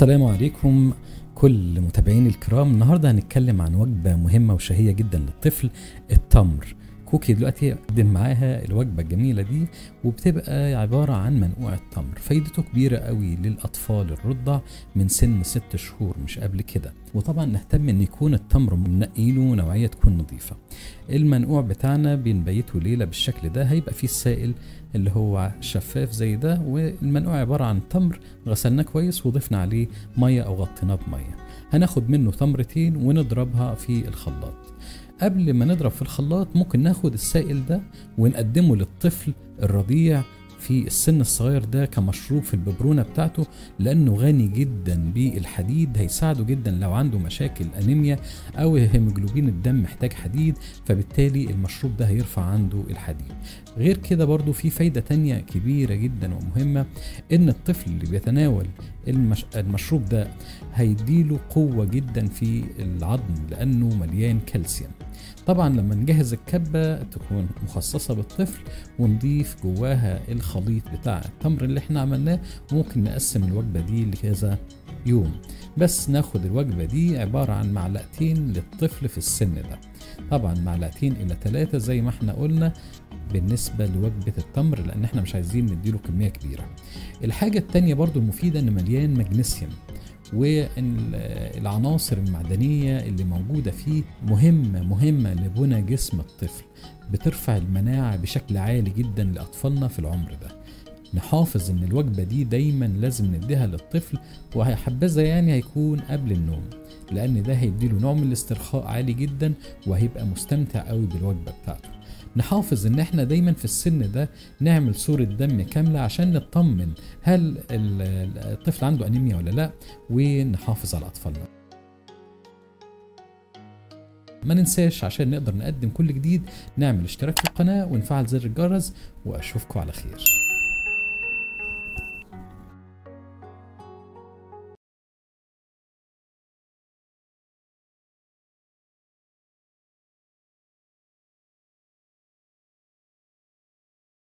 السلام عليكم كل متابعيني الكرام النهارده هنتكلم عن وجبه مهمه وشهيه جدا للطفل التمر كوكي دلوقتي قدم معاها الوجبه الجميله دي وبتبقى عباره عن منقوع التمر فايدته كبيره قوي للاطفال الرضع من سن ست شهور مش قبل كده وطبعا نهتم ان يكون التمر منقينه ونوعيه تكون نظيفه المنقوع بتاعنا بنبيته ليله بالشكل ده هيبقى فيه السائل اللي هو شفاف زي ده والمنقوع عباره عن تمر غسلناه كويس وضفنا عليه ميه او غطيناه بميه هناخد منه تمرتين ونضربها في الخلاط قبل ما نضرب في الخلاط ممكن ناخد السائل ده ونقدمه للطفل الرضيع في السن الصغير ده كمشروب في الببرونة بتاعته لأنه غني جدا بالحديد هيساعده جدا لو عنده مشاكل أنيميا أو هيموجلوبين الدم محتاج حديد فبالتالي المشروب ده هيرفع عنده الحديد غير كده برضو في فايدة تانية كبيرة جدا ومهمة إن الطفل اللي بيتناول المش... المشروب ده هيديله قوة جدا في العظم لأنه مليان كالسيوم طبعا لما نجهز الكبة تكون مخصصة بالطفل ونضيف جواها الخليط بتاع التمر اللي احنا عملناه وممكن نقسم الوجبة دي لكذا يوم بس ناخد الوجبة دي عبارة عن معلقتين للطفل في السن ده طبعا معلقتين إلى ثلاثة زي ما احنا قلنا بالنسبة لوجبة التمر لأن احنا مش عايزين نديله كمية كبيرة الحاجة التانية برضو المفيدة إن مليان مغنيسيوم والعناصر المعدنية اللي موجودة فيه مهمة مهمة لبنى جسم الطفل بترفع المناعة بشكل عالي جدا لأطفالنا في العمر ده نحافظ ان الوجبة دي دايما لازم نديها للطفل وهيحبذها يعني هيكون قبل النوم لان ده هيديله نوع من الاسترخاء عالي جدا وهيبقى مستمتع قوي بالوجبة بتاعته نحافظ ان احنا دايما في السن ده نعمل صورة دم كاملة عشان نطمن هل الطفل عنده انيميا ولا لا ونحافظ على اطفالنا ما ننساش عشان نقدر نقدم كل جديد نعمل اشتراك في القناة ونفعل زر الجرس واشوفكم على خير